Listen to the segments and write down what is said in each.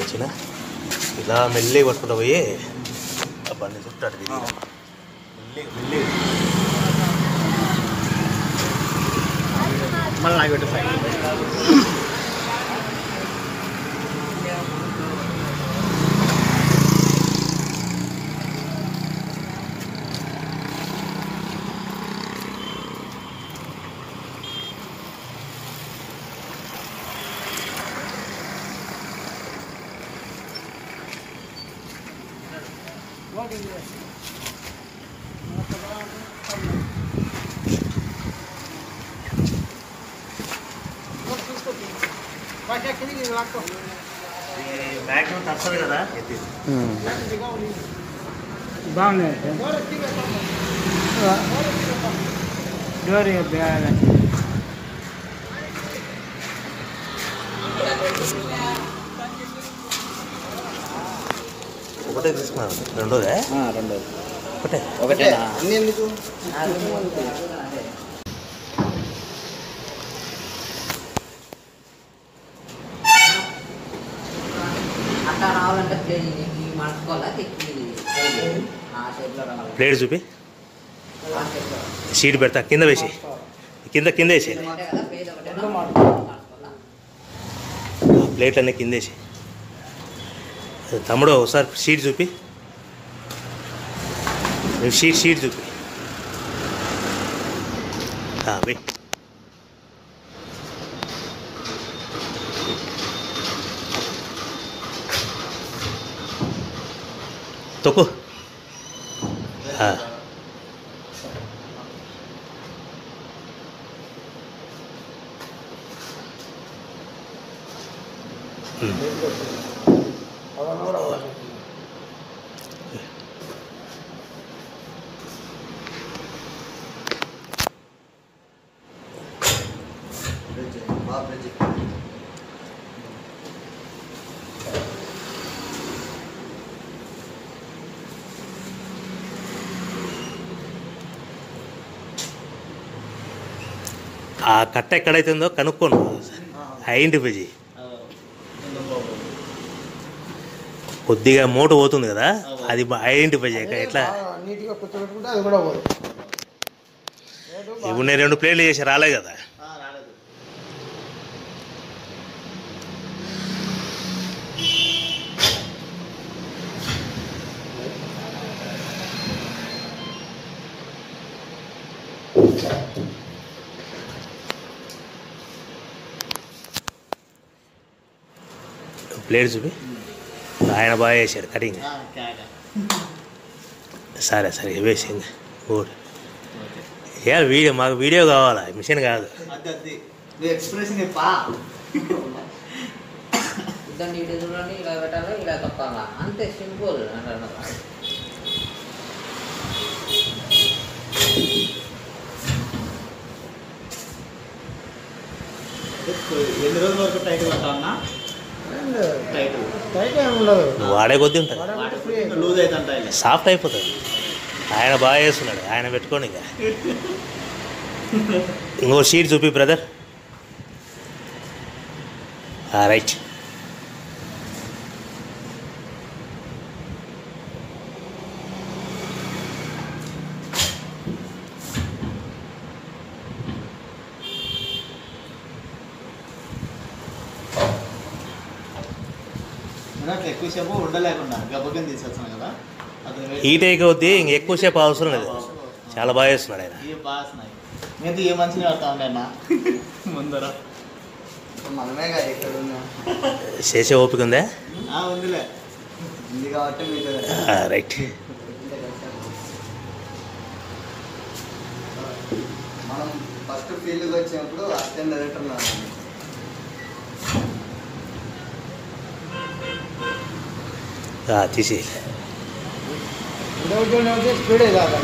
వచ్చిన ఇలా మెల్లిగా పట్టుకుంటూ పోయి ఆ బండి చుట్టూ అటు తిరిగి మెల్లిగా మెల్లిగా మళ్ళీ నాకు పెట్టు సైడ్ మ్యాక్సిమం తప్పదు కదా బాగున్నాయి డోర్ బ్యాగ్ ఒకటే తీసుకున్నాను రెండోదే రెండోది ఒకటే ఒకటేనా అన్ని ఎందుకు అట్లా రావాలంటే ప్లేన్ ఈ మార్చుకోవాలా తెచ్చి ఆ షేప్లో రావాలి ప్లేట్ చూపి ఆ షేప్లో షీట్ పెడతా కింద వేసి కింద కింద వేసి ఒకటే కదా పేజ్ ఒకటే మార్చుకోవాలా ప్లేట్లన్నీ కింద వేసి తమ్ముడు ఒకసారి షీట్ చూపి నువ్వు షీట్ షీట్ చూపి ఆ, వెయ్ తొక్కు ఆ. ఉమ్. బాగా బ్రిడ్జ్ ఆ కట్ట ఎక్కడైతే ఉందో కనుక్కోను ఐడెంటిఫై చేయి కొద్దిగా మూట పోతుంది కదా అది ఐడెంటిఫై చేయక ఎట్లా నీట్గా కూర్చోబెట్టుకుంటే అది కూడా పోదు ఇప్పుడు నేను రెండు ప్లేట్లు చేసి రాలే కదా ప్లేట్ చూపి ఆయన బాగా వేసాడు కటింగ్ సరే సరే వేసింది గుడ్ ఏ వీడియో మాకు వీడియో కావాలా మిషన్ కాదు నువ్వు ఎక్స్ప్రెషన్ చెప్పా ఇద్దరు ఇటు చూడండి ఇలా పెట్టాలా ఇలా తొక్కాలా అంతే సింపుల్ అంటారు ఎన్ని రోజుల వరకు టైట్ పట్టాలన్నా టైట్ టైట్ ఏమి ఉండదు నువ్వు వాడే కొద్దీ ఉంటుంది లూజ్ అవుతుంటాయి సాఫ్ట్ అయిపోతుంది ఆయన బాగా చేస్తున్నాడు ఆయన పెట్టుకోండి ఇంకా ఇంకో షీట్ చూపి బ్రదర్ రైట్ నాకు ఎక్కువసేపు ఉండలేకుండా గబ్బకిని తీసుకొచ్చాను కదా అతను వెయిట్ హీట్ అయ్యే కొద్దీ ఇంక ఎక్కువసేపు అవసరం లేదు చాలా బాగా చేస్తున్నాడు ఆయన ఏ బాగా వస్తున్నాయి నేను ఏ మంచిగా పడతా ఉండే అన్న ముందర మనమే కదా ఇక్కడ ఉన్నా చేసే ఓపిక ఉందా ఆ, ఉందిలే ఉంది కాబట్టి మీతో రైట్ మనం ఫస్ట్ ఫీల్డ్కి వచ్చినప్పుడు అసిస్టెంట్ డైరెక్టర్ ఉన్నాను తీసి స్పీడే కాదు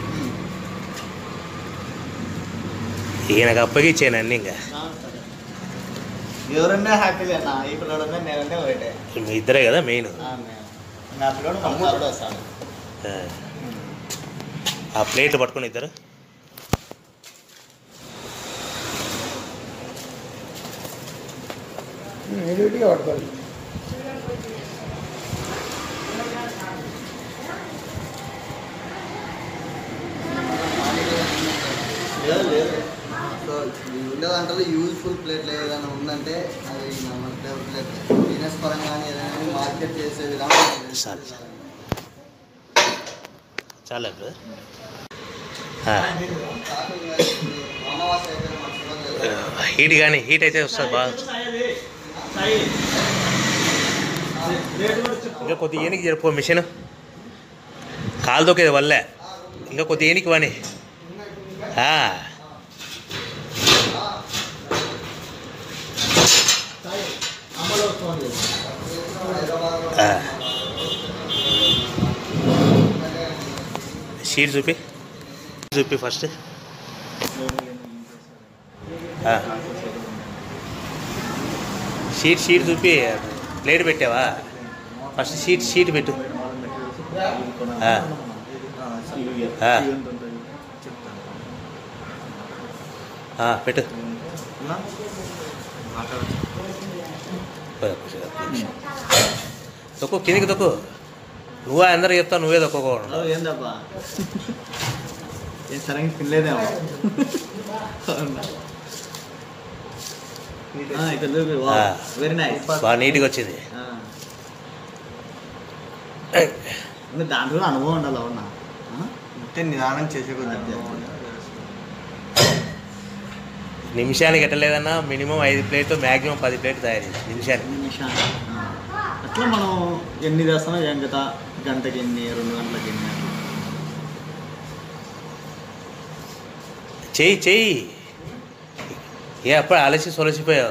ఈయనకు అప్పగిచ్చాను అన్నీ ఇంకా ఆ, సరే. ఎవరన్నా హ్యాపీలే అన్న ఈ పిల్లడన్నా నేనంటే ఒకటే మీ ఇద్దరే కదా మెయిన్ ఆ, నేను. నా పిల్లడు మన తమ్ముడు వస్తాడు ఆ ప్లేట్ పట్టుకొని ఇద్దరు ఇమీడియట్గా పట్టుకోవాలి లేదు లేదు సో ఉండే దాంట్లో యూజ్ఫుల్ ప్లేట్లు ఏదైనా ఉందంటే అది మన ప్లేట్ బిజినెస్ పరంగా కానీ ఏదైనా కానీ మార్కెట్ చేసే విధానం చాలు, చాలు. చాలా బ్రదర్ అమావాస్య అయిపోయిన మర్చిపోలేదు హీట్ కానీ హీట్ అయితే వస్తుంది బాగా ఇంకా కొద్దిగా ఏనికి జరుపు మిషన్ కాలు దొక్కేది వల్లే ఇంకా కొద్దిగా ఏనికి వాణి ఆ, అమ్మలో ఫోన్ చేసి ఆ. షీట్ చూపి చూపి ఫస్ట్ ఆ. షీట్ షీట్ చూపి ప్లేట్ పెట్టావా ఫస్ట్ షీట్ షీట్ పెట్టు ఆ. ఆ. ఆ, పెట్టు తొక్కు కిందికి తొక్కు నువ్వే అందరు చెప్తావు నువ్వే తొక్కకూడదు హలో ఏందబ్బా ఏం సరిగ్గా తినలేదేమో ఆ, ఇక్కడ చూపి ఆ. వెరీ నైస్ బాగా నీట్గా వచ్చింది ఇంకా దాంట్లో అనుభవం ఉండాలి అవునా అంటే నిదానం చేసే కొద్ది నిమిషానికి ఎట్టలేదన్నా మినిమం ఐదు ప్లేట్ మ్యాక్సిమం పది ప్లేట్ తయారు చేసి నిమిషానికి నిమిషాలు ఆ. అట్లా మనం ఎన్ని చేస్తామో ఏం కదా గంటకి ఎన్ని రెండు గంటలకి ఎన్ని అట్లా. చెయ్యి చెయ్యి ఏ అప్పుడు ఆలసి సొలసిపోయావు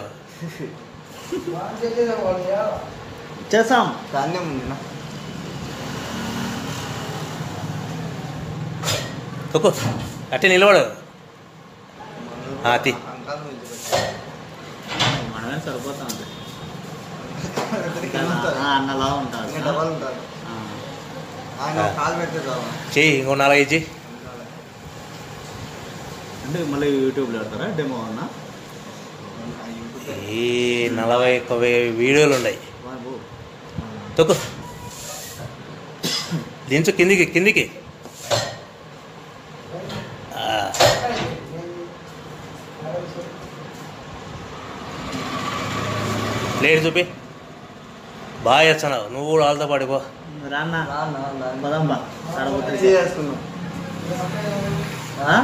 చేస్తాం దాన్నే ఉంది నా తొక్కు అట్టే నిలబడు ఆ, తీ. అంకాలు మించిపోతాయి. మనమే సరిపోతాం అంతే. ఇద్దరికి ఉంటారు. ఆ, అన్నలా ఉంటారు ఇంకా డబల్ ఉంటారు ఆ. ఆయన ఒక కాలు పెడితే చాలు చెయ్యి ఇంకో నాలుగైదు చెయ్యి అంటే మళ్ళీ యూట్యూబ్లో పెడతారా డెమో అన్నా ఈ నలభై ఒక్క వే- వీడియోలు ఉన్నాయి బాబు తొక్కు దించు కిందికి కిందికి ఆ. ప్లేట్ చూపి బాగా చేస్తున్నావు నువ్వు కూడా వాళ్ళతో పడిపో రాన్నా నా, నా, నా. పదంబా ఆడపోతే చేసుకున్నాం ఆ?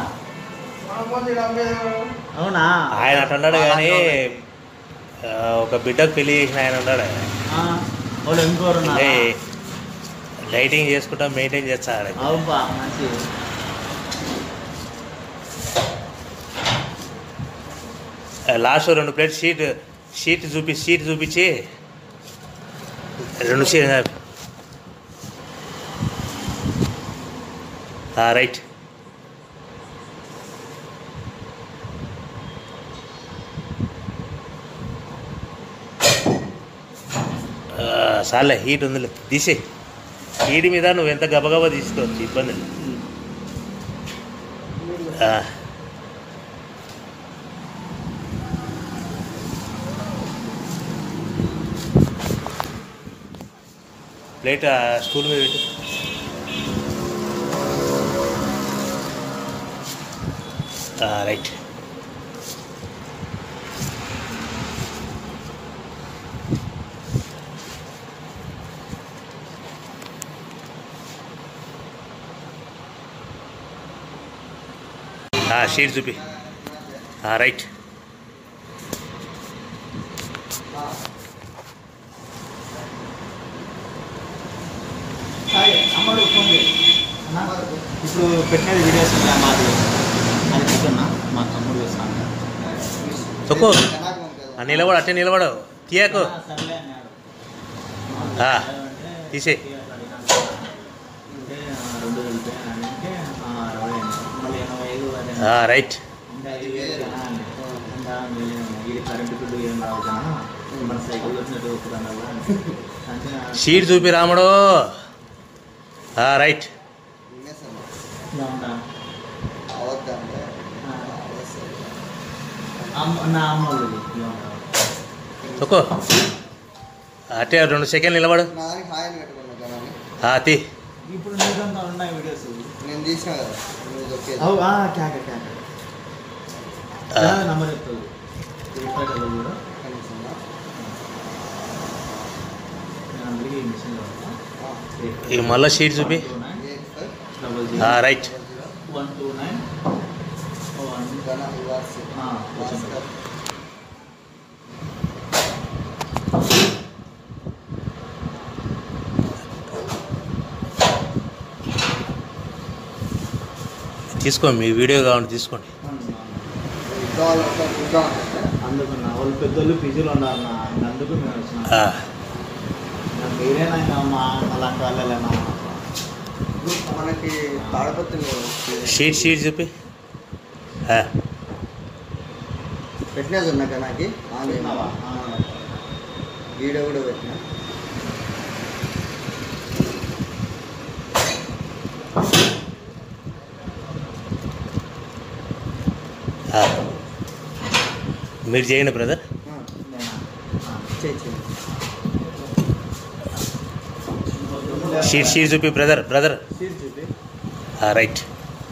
అవునా ఆయన అట్లా అన్నాడు కానీ ఆ, ఒక బిడ్డకు పెళ్లి చేసిన ఆయన అన్నాడు ఆ, వాళ్ళు ఇంకోరు ఉన్నారా? ఏ, లైటింగ్ చేసుకుంటా మెయింటైన్ చేస్తాడు అవుబా మంచి లాస్ట్ రెండు ప్లేట్ షీట్ షీట్ చూపి షీట్ చూపించి రెండు షీ రైట్ సార్లే హీట్ ఉందిలే తీసే హీట్ మీద నువ్వు ఎంత గబగబా తీసుకోవచ్చు ఇబ్బంది లేదు. ఆ. ప్లేట్ ఆ స్టూల్ మీద పెట్టు ఆ, రైట్ ఆ, షీట్ చూపి ఆ, రైట్ హాయ్, అమ్మడు ఫోన్ చేయి. అన్నా, ఇప్పుడు పెట్టినది వీడియోస్ ఉన్నాయి మాది అది పెట్టన్నా మా తమ్ముడు వేస్తాను తొక్కు ఆ, నిలబడు అట్టే నిలబడు తీయకు సర్లే అన్నాడు ఆ, అంటే తీసేయ్. అంటే ఆ, రెండు వెళ్తే అంటే ఆ, అరవై అండి. మళ్ళీ ఎనభై ఐదు అదే ఆ, రైట్ ఇంకా ఐదు వేలు జనా అండి. ఇంకా మిగిలిన ఇది కరెంటు బిల్లు ఏం రావు జనా మన సైకిల్ వచ్చినట్టు ఒప్పుకున్నావా అంటే ఆ, షీట్ చూపి రాముడు ఆ, రైట్ ఇలా ఉంటా. అవద్దంటే ఆ, అమ్మ నా అమ్మ వాళ్ళది ఇలా ఉంటా. తొక్కు అటే రెండు సెకండ్లు నిలబడు నా దానికి హాయ్ అని పెట్టుకున్నా జనాన్ని ఆ, తీ ఇప్పుడు నీకంతా ఉన్నాయి వీడియోస్ నేను తీసిన కదా నువ్వు దొక్కేది అవు క్యాక క్యాక ఆ. నంబర్ చెప్తుంది రిఫైటర్లో కూడా కనిపిస్తుందా? నేను అందరికీ ఈ మిషన్ ఇక మళ్ళీ షీట్ చూపి ఎయిట్ ఫైవ్ డబల్ ఆ, zero right zero one two nine one ఘన రివార్డ్స్ ఆ, వచ్చింది. భాస్కర్ తీసుకోండి మీ వీడియో కావాలంటే తీసుకోండి కావాలి ఒక చూద్దాం అంటే అందుకు నా వాళ్ళు పెద్దోళ్ళు పీజీలో ఉన్నారు నా ఇంకా అందుకు మేము వచ్చినాం ఆ, ఇంకా మీరేనా ఇంకా మా అలాంటి వాళ్ళేనా ఇప్పుడు మనకి తాడపత్రి షీట్ షీట్ చూపి ఆ, పెట్టినది ఉన్నా నాకు ఆన్ పెట్టినావా? వీడియో కూడా పెట్టినా ఆ. మీరు చేయండి బ్రదర్ ఆ, నేనా చేయి చేయి షీట్ షీట్ చూపి బ్రదర్ బ్రదర్ సీట్ చూపి ఆ, రైట్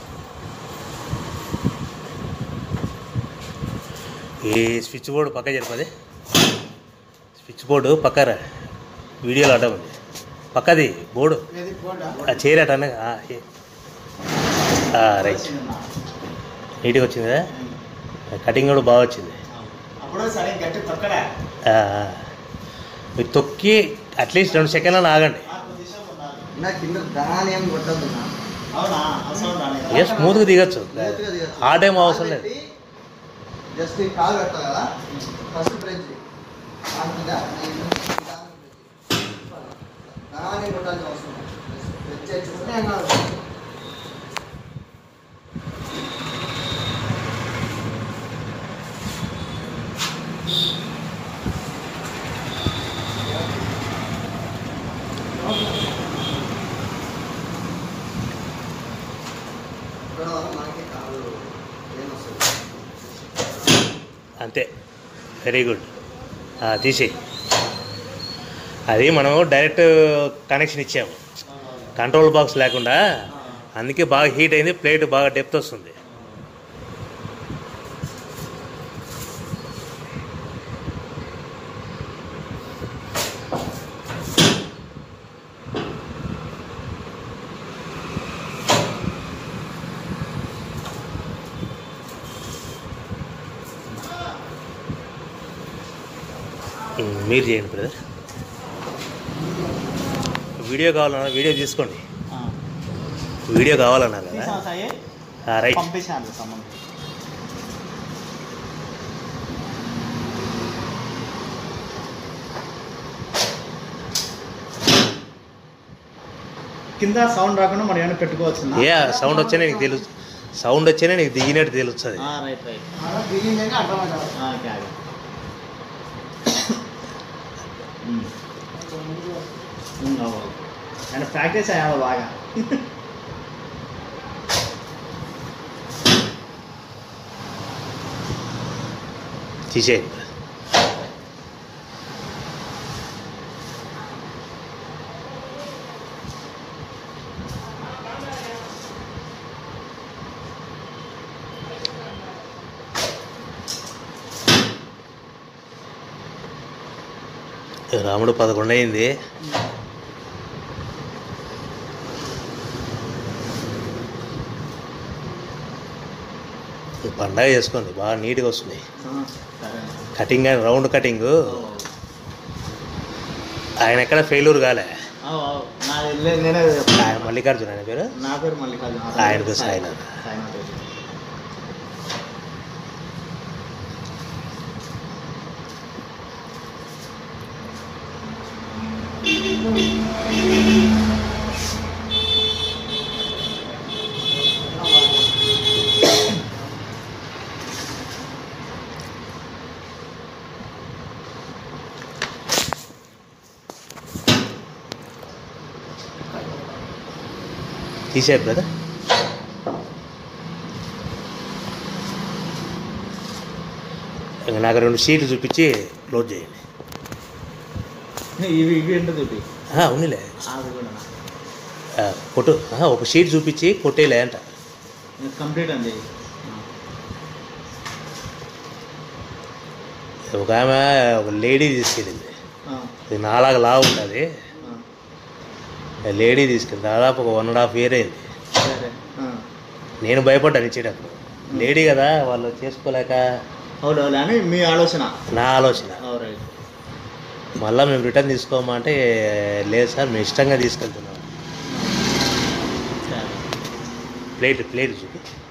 ఈ స్విచ్ బోర్డు పక్క జరిపది స్విచ్ బోర్డు పక్కరా వీడియోలో అడ్డం ఉంది పక్కది బోర్డు ఏది పోండా ఆ చేరట అన్న ఆ, ఏ- ఆ, రైట్ నీట్గా వచ్చింది కదా కటింగ్ కూడా బాగా వచ్చింది అప్పుడు సరే గట్టి తొక్కడా ఆ, ఆ. మీరు తొక్కి అట్లీస్ట్ రెండు సెకండ్లను ఆగండి నా కింద దాని ఏం కొట్టద్దు నా అవునా అవసరం రాలేదు ఏ స్మూత్గా దిగచ్చు స్మూత్గా దిగచ్చు. ఆ టైం అవసరం లేదు పెట్టి జస్ట్ ఈ కాలు పెట్టాలి కదా ఫస్ట్ బ్రెడ్ అంటుందా దాని కొట్టాల్సిన అవసరం లేదు. బ్రెడ్ చేసుకుంటే ఏం కాదు. ఇక్కడ వరకు మనకి కాలు ఏం వస్తుంది అంతే వెరీ గుడ్ తీసేయి అది మనం డైరెక్ట్ కనెక్షన్ ఇచ్చాము కంట్రోల్ బాక్స్ లేకుండా అందుకే బాగా హీట్ అయింది ప్లేట్ బాగా డెప్త్ వస్తుంది ఉమ్, మీరు చేయండి బ్రదర్ వీడియో కావాలన్నా వీడియో తీసుకోండి వీడియో కావాలన్నారు కదా తీసావా సాయి ఆ, రైట్ పంపించాను సంబంధం కింద సౌండ్ రాకుండా మరి ఏమైనా పెట్టుకోవచ్చు ఏ సౌండ్ వచ్చేనే నీకు తెలుసు సౌండ్ వచ్చేనే నీకు దిగినట్టు తెలుస్తుంది రైట్ రైట్ అలా దిగిందంటే అర్థమైంది ఓకే ఆగు. ఉమ్, అవ్వు, అవ్వు. ఆయన ప్రాక్టీస్ అయ్యాలి బాగా తీసేయండి రాముడు పదకొండు అయింది పండగ చేసుకోండి బాగా నీట్గా వస్తుంది ఆ, సరే కటింగ్ అని రౌండ్ కటింగ్ ఆయన ఎక్కడ ఫెయిల్యూర్ కాలే అవు, అవు. నాది లే- నేనే ఆయన మల్లికార్జున ఆయన పేరు నా పేరు మల్లికార్జున ఆయన పేరు సాయినాథ్. సాయినాథ్ రెడ్డి. తీసే బ్రదర్ ఇంకా నాకు రెండు సీట్లు చూపించి క్లోజ్ చేయండి ఇవి ఇవి ఏంటో చూపి ఆ, ఉన్నిలే అవి కూడా ఆ, కొట్టు ఆ, ఒక షీట్ చూపించి కొట్టేలే అంట కంప్లీట్ అండి ఒక ఆమె ఒక లేడీ తీసుకెళ్ళింది ఆ, ఇది నాలాగా లావు ఉంటుంది ఆ, లేడీ తీసుకెళ్ళి దాదాపు ఒక వన్ అండ్ హాఫ్ ఇయర్ అయింది సరే ఆ. నేను భయపడ్డాను ఇచ్చేటప్పుడు లేడీ కదా వాళ్ళు చేసుకోలేక అవును అవును అని మీ ఆలోచన నా ఆలోచన రైట్ మళ్ళీ మేము రిటర్న్ తీసుకోమంటే లేదు సార్ మేము ఇష్టంగా తీసుకెళ్తున్నాం సరే ప్లేట్ ప్లేట్ చూపి